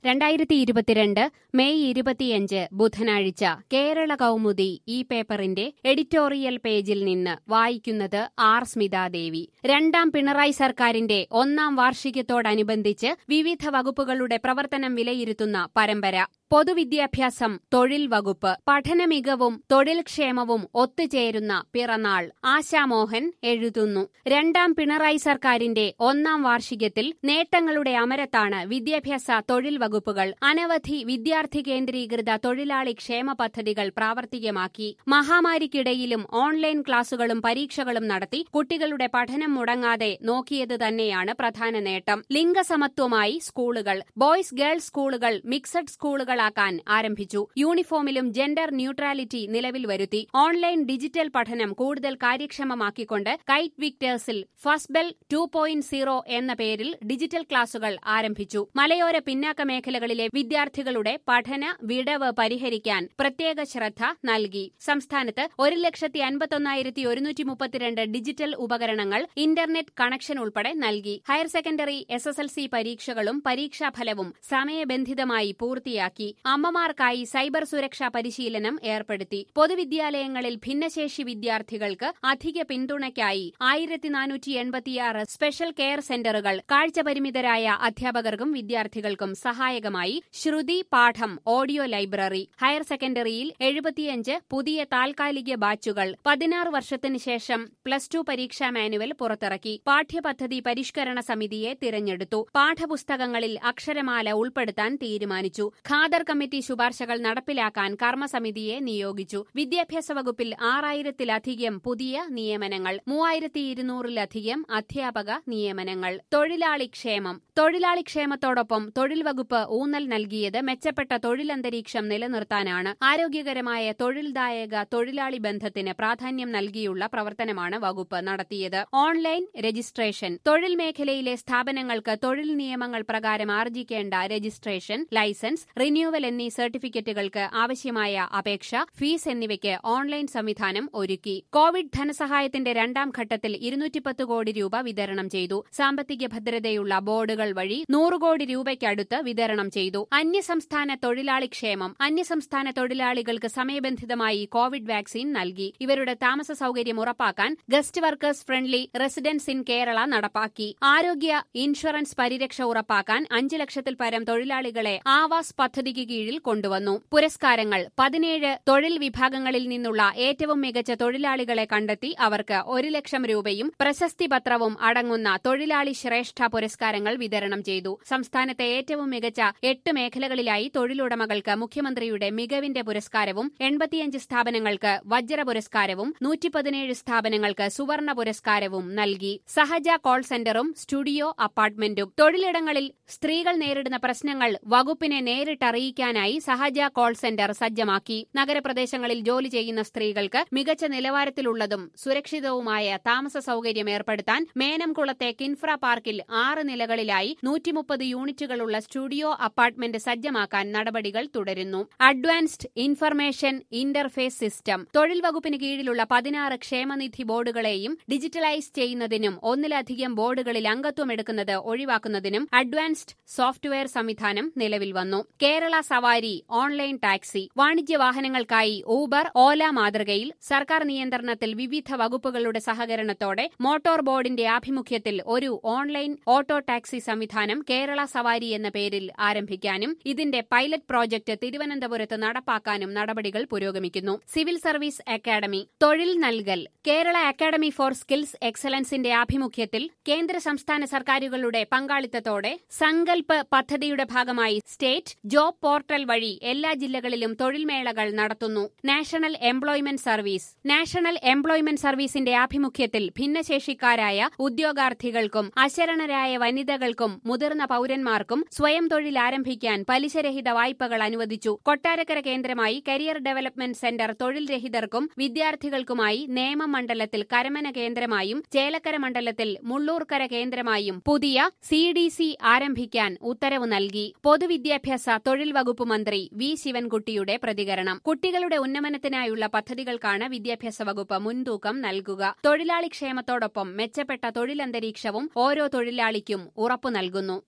രണ്ടായിരത്തി ഇരുപത്തിരണ്ട് മെയ് ഇരുപത്തിയഞ്ച് ബുധനാഴ്ച കേരള കൗമുദി ഈ പേപ്പറിന്റെ എഡിറ്റോറിയൽ പേജിൽ നിന്ന് വായിക്കുന്നത് ആർ സ്മിതാദേവി രണ്ടാം പിണറായി സർക്കാരിന്റെ ഒന്നാം വാർഷികത്തോടനുബന്ധിച്ച് വിവിധ വകുപ്പുകളുടെ പ്രവർത്തനം വിലയിരുത്തുന്ന പരമ്പര പൊതുവിദ്യാഭ്യാസം തൊഴിൽ വകുപ്പ് പഠനമികവും തൊഴിൽ ക്ഷേമവും ഒത്തുചേരുന്ന പിറന്നാൾ ആശാമോഹൻ എഴുതുന്നു രണ്ടാം പിണറായി സർക്കാരിന്റെ ഒന്നാം വാർഷികത്തിൽ നേട്ടങ്ങളുടെ അമരത്താണ് വിദ്യാഭ്യാസ തൊഴിൽ വകുപ്പുകൾ അനവധി വിദ്യാർത്ഥി കേന്ദ്രീകൃത തൊഴിലാളി ക്ഷേമ പദ്ധതികൾ പ്രാവർത്തികമാക്കി മഹാമാരിക്കിടയിലും ഓൺലൈൻ ക്ലാസുകളും പരീക്ഷകളും നടത്തി കുട്ടികളുടെ പഠനം മുടങ്ങാതെ നോക്കിയത് തന്നെയാണ് പ്രധാന നേട്ടം ലിംഗസമത്വമായി സ്കൂളുകൾ ബോയ്സ് ഗേൾസ് സ്കൂളുകൾ മിക്സഡ് സ്കൂളുകളാക്കാൻ ആരംഭിച്ചു യൂണിഫോമിലും ജെൻഡർ ന്യൂട്രാലിറ്റി നിലവിൽ വരുത്തി ഓൺലൈൻ ഡിജിറ്റൽ പഠനം കൂടുതൽ കാര്യക്ഷമമാക്കിക്കൊണ്ട് കൈറ്റ് വിക്ടേഴ്സിൽ ഫസ്ബെൽ ടു പോയിന്റ് സീറോ എന്ന പേരിൽ ഡിജിറ്റൽ ക്ലാസുകൾ ആരംഭിച്ചു മലയോര പിന്നാക്ക മേഖലകളിലെ വിദ്യാർത്ഥികളുടെ പഠന വിടവ് പരിഹരിക്കാൻ പ്രത്യേക ശ്രദ്ധ നൽകി സംസ്ഥാനത്ത് ഒരു ലക്ഷത്തി അൻപത്തൊന്നായിരത്തി ഒരുന്നൂറ്റി മുപ്പത്തിരണ്ട് ഡിജിറ്റൽ ഉപകരണങ്ങൾ ഇന്റർനെറ്റ് കണക്ഷൻ ഉൾപ്പെടെ നൽകി higher secondary S S L C പരീക്ഷകളും പരീക്ഷാഫലവും സമയബന്ധിതമായി പൂർത്തിയാക്കി അമ്മമാർക്കായി സൈബർ സുരക്ഷാ പരിശീലനം ഏർപ്പെടുത്തി പൊതുവിദ്യാലയങ്ങളിൽ ഭിന്നശേഷി വിദ്യാർത്ഥികൾക്ക് അധിക പിന്തുണയ്ക്കായി ആയിരത്തി നാനൂറ്റി എൺപത്തിയാറ് സ്പെഷ്യൽ കെയർ സെന്ററുകൾ കാഴ്ചപരിമിതരായ അധ്യാപകർക്കും വിദ്യാർത്ഥികൾക്കും സഹായകമായി ശ്രുതി പാഠം ഓഡിയോ ലൈബ്രറി ഹയർ സെക്കൻഡറിയിൽ എഴുപത്തിയഞ്ച് പുതിയ താൽക്കാലിക ബാച്ചുകൾ പതിനാറ് വർഷത്തിന് ശേഷം പ്ലസ് ടു പരീക്ഷാ മാനുവൽ പുറത്തിറക്കി പാഠ്യപദ്ധതി പരിഷ്കരണ സമിതിയെ തിരഞ്ഞെടുത്തു പാഠപുസ്തകങ്ങളിൽ അക്ഷരമാല ഉൾപ്പെടുത്താൻ തീരുമാനിച്ചു ഖാദർ കമ്മിറ്റി ശുപാർശകൾ നടപ്പിലാക്കാൻ കർമ്മസമിതിയെ നിയോഗിച്ചു വിദ്യാഭ്യാസ വകുപ്പിൽ ആറായിരത്തിലധികം പുതിയ നിയമനങ്ങൾ മൂവായിരത്തി ഇരുന്നൂറിലധികം അധ്യാപക നിയമനങ്ങൾ തൊഴിലാളി ക്ഷേമം തൊഴിലാളി ക്ഷേമത്തോടൊപ്പം തൊഴിൽ വകുപ്പ് ഊന്നൽ നൽകിയത് മെച്ചപ്പെട്ട തൊഴിലന്തരീക്ഷം നിലനിർത്താനാണ് ആരോഗ്യകരമായ തൊഴിൽദായക തൊഴിലാളി ബന്ധത്തിന് പ്രാധാന്യം നൽകിയുള്ള പ്രവർത്തനമാണ് വകുപ്പ് നടത്തിയത് ഓൺലൈൻ രജിസ്ട്രേഷൻ തൊഴിൽ മേഖലയിലെ സ്ഥാപനങ്ങൾക്ക് തൊഴിൽ നിയമങ്ങൾ പ്രകാരം ആർജിക്കേണ്ട രജിസ്ട്രേഷൻ ലൈസൻസ് റിന്യൂവൽ എന്നീ സർട്ടിഫിക്കറ്റുകൾക്ക് ആവശ്യമായ അപേക്ഷ ഫീസ് എന്നിവയ്ക്ക് ഓൺലൈൻ സംവിധാനം ഒരുക്കി കോവിഡ് ധനസഹായത്തിന്റെ രണ്ടാം ഘട്ടത്തിൽ ഇരുന്നൂറ്റിപ്പത്ത് കോടി രൂപ വിതരണം ചെയ്തു സാമ്പത്തിക ഭദ്രതയുള്ള ബോർഡുകൾ വഴി നൂറ് കോടി രൂപയ്ക്കടുത്ത് വിതരണം ചെയ്തു അന്യസംസ്ഥാന തൊഴിലാളി ക്ഷേമം അന്യസംസ്ഥാന തൊഴിലാളികൾക്ക് സമയബന്ധിതമായി കോവിഡ് വാക്സിൻ നൽകി ഇവരുടെ താമസ സൌകര്യം ഉറപ്പാക്കാൻ guest workers friendly residence in Kerala നടപ്പാക്കി ആരോഗ്യ ഇൻഷുറൻസ് പരിരക്ഷ ഉറപ്പാക്കാൻ അഞ്ച് ലക്ഷത്തിൽ പരം തൊഴിലാളികളെ ആവാസ് പദ്ധതിക്ക് കീഴിൽ കൊണ്ടുവന്നു പുരസ്കാരങ്ങൾ പതിനേഴ് തൊഴിൽ വിഭാഗങ്ങളിൽ നിന്നുള്ള ഏറ്റവും മികച്ച തൊഴിലാളികളെ കണ്ടെത്തി അവർക്ക് ഒരു ലക്ഷം രൂപയും പ്രശസ്തി പത്രവും അടങ്ങുന്ന തൊഴിലാളി ശ്രേഷ്ഠ പുരസ്കാരങ്ങൾ വിതരണം ചെയ്തു സംസ്ഥാനത്തെ ഏറ്റവും മികച്ച എട്ട് മേഖലകളിലായി തൊഴിലുടമകൾക്ക് മുഖ്യമന്ത്രിയുടെ മികവിന്റെ പുരസ്കാരവും എൺപത്തിയഞ്ച് സ്ഥാപനങ്ങൾക്ക് വജ്ര പുരസ്കാരവും നൂറ്റി പതിനേഴ് സ്ഥാപനങ്ങൾക്ക് സുവർണ പുരസ്കാരവും നൽകി സഹജ കോൾ സെന്ററും സ്റ്റുഡിയോ അപ്പാർട്ട്മെന്റും തൊഴിലിടങ്ങളിൽ സ്ത്രീകൾ നേരിടുന്ന പ്രശ്നങ്ങൾ വകുപ്പിനെ നേരിട്ടറിയിക്കാനായി സഹജ കോൾ സെന്റർ സജ്ജമാക്കി നഗരപ്രദേശങ്ങളിൽ ജോലി ചെയ്യുന്ന സ്ത്രീകൾക്ക് മികച്ച നിലവാരത്തിലുള്ളതും സുരക്ഷിതവുമായ താമസ സൌകര്യം ഏർപ്പെടുത്താൻ മേനംകുളത്തെ കിൻഫ്ര പാർക്കിൽ ആറ് നിലകളിലായി നൂറ്റിമുപ്പത് യൂണിറ്റുകളുള്ള സ്റ്റുഡിയോ അപ്പാർട്ട്മെന്റ് സജ്ജമാക്കാൻ നടപടികൾ തുടരുന്നു അഡ്വാൻസ്ഡ് ഇൻഫർമേഷൻ ഇന്റർഫേസ് സിസ്റ്റം തൊഴിൽ വകുപ്പിന് കീഴിലുള്ള പതിനാറ് ക്ഷേമനിധി ബോർഡുകളെയും ഡിജിറ്റലൈസ് ചെയ്യുന്നതിനും ഒന്നിലധികം ബോർഡുകളിൽ അംഗത്വമെടുക്കുന്നത് ഒഴിവാക്കുന്നതിനും അഡ്വാൻസ്ഡ് സോഫ്റ്റ്വെയർ സംവിധാനം നിലവിൽ വന്നു കേരള സവാരി ഓൺലൈൻ ടാക്സി വാണിജ്യ വാഹനങ്ങൾക്കായി ഊബർ ഓല മാതൃകയിൽ സർക്കാർ നിയന്ത്രണത്തിൽ വിവിധ വകുപ്പുകളുടെ സഹകരണത്തോടെ മോട്ടോർ ബോർഡിന്റെ ആഭിമുഖ്യത്തിൽ ഒരു ഓൺലൈൻ ഓട്ടോ ടാക്സി സംവിധാനം കേരള സവാരി എന്ന പേരിൽ ആരംഭിക്കാനും ഇതിന്റെ പൈലറ്റ് പ്രോജക്ട് തിരുവനന്തപുരത്ത് നടപ്പാക്കാനും നടപടികൾ പുരോഗമിക്കുന്നു സിവിൽ സർവീസ് അക്കാദമി തൊഴിൽ നൽകൽ കേരള അക്കാദമി ഫോർ സ്കിൽസ് എക്സലൻസിന്റെ ആഭിമുഖ്യത്തിൽ കേന്ദ്ര സംസ്ഥാന സർക്കാരുകളുടെ പങ്കാളിത്തത്തോടെ സങ്കൽപ്പ് പദ്ധതിയുടെ ഭാഗമായി സ്റ്റേറ്റ് ജോബ് പോർട്ടൽ വഴി എല്ലാ ജില്ലകളിലും തൊഴിൽ മേളകൾ നടത്തുന്നു national employment service national employment സർവീസിന്റെ ആഭിമുഖ്യത്തിൽ ഭിന്നശേഷിക്കാരായ ഉദ്യോഗാർത്ഥികൾക്കും അശരണരായ വനിതകൾക്കും മുതിർന്ന പൌരന്മാർക്കും സ്വയം തൊഴിൽ ആരംഭിക്കാൻ പലിശരഹിത വായ്പകൾ അനുവദിച്ചു കൊട്ടാരക്കര കേന്ദ്രമായി കരിയർ ഡെവലപ്മെന്റ് സെന്റർ തൊഴിൽ രഹിതർക്കും വിദ്യാർത്ഥികൾക്കുമായി നേമമണ്ഡലത്തിൽ കരമന കേന്ദ്രമായും ചേലക്കര മണ്ഡലത്തിൽ മുള്ളൂർക്കര കേന്ദ്രമായും പുതിയ സി ഡി സി ആരംഭിക്കാൻ ഉത്തരവ് നൽകി പൊതുവിദ്യാഭ്യാസ തൊഴിൽ വകുപ്പ് മന്ത്രി വി ശിവൻകുട്ടിയുടെ പ്രതികരണം കുട്ടികളുടെ ഉന്നമനത്തിനായുള്ള പദ്ധതികൾക്കാണ് വിദ്യാഭ്യാസ വകുപ്പ് മുൻതൂക്കം നൽകുക തൊഴിലാളി ക്ഷേമത്തോടൊപ്പം മെച്ചപ്പെട്ട തൊഴിലന്തരീക്ഷവും ഓരോ തൊഴിലാളിക്കും ഉറപ്പു നൽകുന്നു